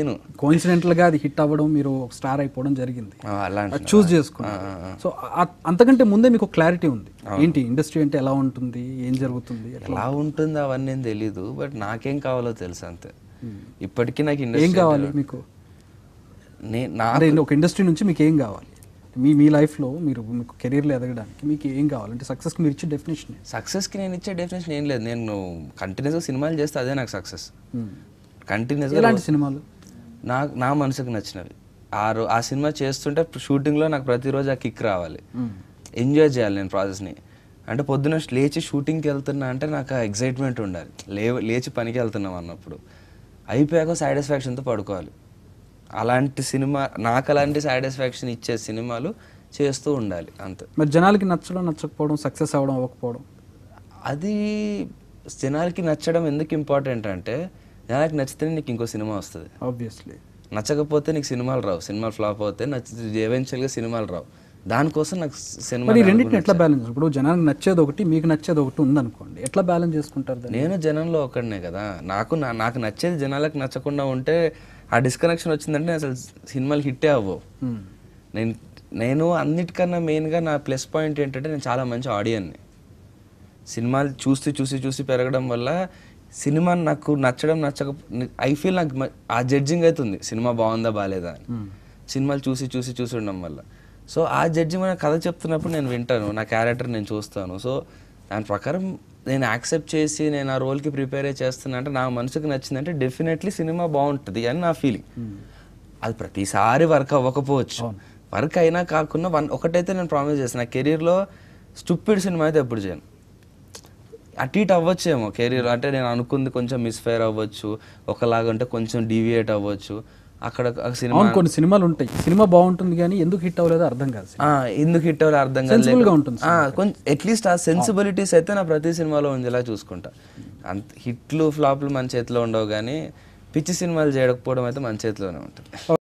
నేను కోయిన్సిడెంటల్ గా అది హిట్ అవ్వడం మీరు స్టార్ అయిపోవడం జరిగింది ఆ, అలా అంటున్నా. చూస్ చేసుకున్నారు సో ఆ- అంతకంటే ముందే మీకు క్లారిటీ ఉంది ఏంటి ఇండస్ట్రీ అంటే ఎలా ఉంటుంది ఏం జరుగుతుంది ఎట్లా ఎలా ఉంటుంది అవన్నీ ఏం తెలీదు బట్ నాకేం కావాలో తెలుసు అంతే ఇప్పటికీ నాకు ఏం ఇండస్ట్రీ కావాలి మీకు నే- నా అంటే ఒక ఇండస్ట్రీ నుంచి మీకు ఏం కావాలి మీ మీ లైఫ్లో మీరు మీకు కెరీర్లో ఎదగడానికి మీకు ఏం కావాలి అంటే సక్సెస్కి మీరు ఇచ్చే డెఫినేషన్ సక్సెస్కి నేను ఇచ్చే డెఫినేషన్ ఏం లేదు నేను కంటిన్యూస్గా సినిమాలు చేస్తే అదే నాకు సక్సెస్ కంటిన్యూస్గా ఎలాంటి సినిమాలు నా నా మనసుకు నచ్చినవి ఆ రో ఆ సినిమా చేస్తుంటే షూటింగ్లో నాకు ప్రతిరోజు ఆ కిక్ రావాలి ఎంజాయ్ చేయాలి నేను ప్రాసెస్ని అంటే పొద్దున లేచి షూటింగ్కి వెళ్తున్నా అంటే నాకు ఆ ఎగ్జైట్మెంట్ ఉండాలి లే లేచి పనికి వెళ్తున్నాం అన్నప్పుడు అయిపోయాక సాటిస్ఫాక్షన్తో పడుకోవాలి అలాంటి సినిమా నాకు అలాంటి సాటిస్ఫాక్షన్ ఇచ్చే సినిమాలు చేస్తూ ఉండాలి అంతే మరి జనాలకి నచ్చడం నచ్చకపోవడం సక్సెస్ అవ్వడం అవ్వకపోవడం అది జనాలకి నచ్చడం ఎందుకు ఇంపార్టెంట్ అంటే జనాలకి నచ్చితేనే నీకు ఇంకో సినిమా వస్తుంది ఆబ్వియస్లీ నచ్చకపోతే నీకు సినిమాలు రావు సినిమాలు ఫ్లాప్ అవుతాయి నచ్చి ఎవెన్చువల్గా సినిమాలు రావు దానికోసం నాకు సినిమా మరి ఈ రెండింటిని ఎట్లా బ్యాలెన్స్ ఇప్పుడు జనానికి నచ్చేది ఒకటి మీకు నచ్చేది ఒకటి ఉందనుకోండి ఎట్లా బ్యాలెన్స్ చేసుకుంటారు దాన్ని నేను జనంలో ఒకడినే కదా నాకు నా- నాకు నచ్చేది జనాలకు నచ్చకుండా ఉంటే ఆ డిస్కనెక్షన్ వచ్చిందంటే నేను అసలు సినిమాలు హిట్టే అవ్వవు Hmm. నేను నేను అన్నిటికన్నా మెయిన్గా నా ప్లస్ పాయింట్ ఏంటంటే నేను చాలా మంచి ఆడియన్ని సినిమాలు చూసి చూసి చూసి పెరగడం వల్ల సినిమా నాకు నచ్చడం నచ్చక ఐ ఫీల్ నాకు మ- ఆ జడ్జింగ్ అవుతుంది సినిమా బాగుందా బాగాలేదా అని సినిమాలు చూసి చూసి చూసి ఉండడం వల్ల సో ఆ జడ్జింగ్ మన కథ చెప్తున్నప్పుడు నేను వింటాను నా క్యారెక్టర్ నేను చూస్తాను సో దాని ప్రకారం నేను యాక్సెప్ట్ చేసి నేను ఆ రోల్కి ప్రిపేర్ చేస్తున్నా అంటే నా మనసుకు నచ్చిందంటే డెఫినెట్లీ సినిమా బాగుంటుంది అని నా ఫీలింగ్ అది ప్రతిసారి వర్క్ అవ్వకపోవచ్చు వర్క్ అయినా కాకుండా వన్ ఒకటైతే నేను ప్రామిస్ చేస్తాను నా కెరీర్లో స్టూపిడ్ సినిమా అయితే ఎప్పుడు చేయను అటు ఇటు అవ్వచ్చేమో కెరీర్ అంటే నేను అనుకుంది కొంచెం మిస్ఫైర్ అవ్వచ్చు ఒకలాగా అంటే కొంచెం డీవియేట్ అవ్వచ్చు అక్కడ ఆ సినిమా అవును కొన్ని సినిమాలు ఉంటాయి సినిమా బాగుంటుంది కానీ ఎందుకు హిట్ అవ్వలేదో అర్థం కాదు ఆ, ఎందుకు హిట్ అవ్వాలి అర్థం Sensible గా ఉంటుంది కాదు కొంచెం అట్లీస్ట్ ఆ సెన్సిబిలిటీస్ అయితే నా ప్రతి సినిమాలో ఉండేలా చూసుకుంటా అంత హిట్లు ఫ్లాప్లు మన చేతిలో ఉండవు కానీ పిచ్చి సినిమాలు చేయకపోవడం అయితే మన చేతిలోనే ఉంటుంది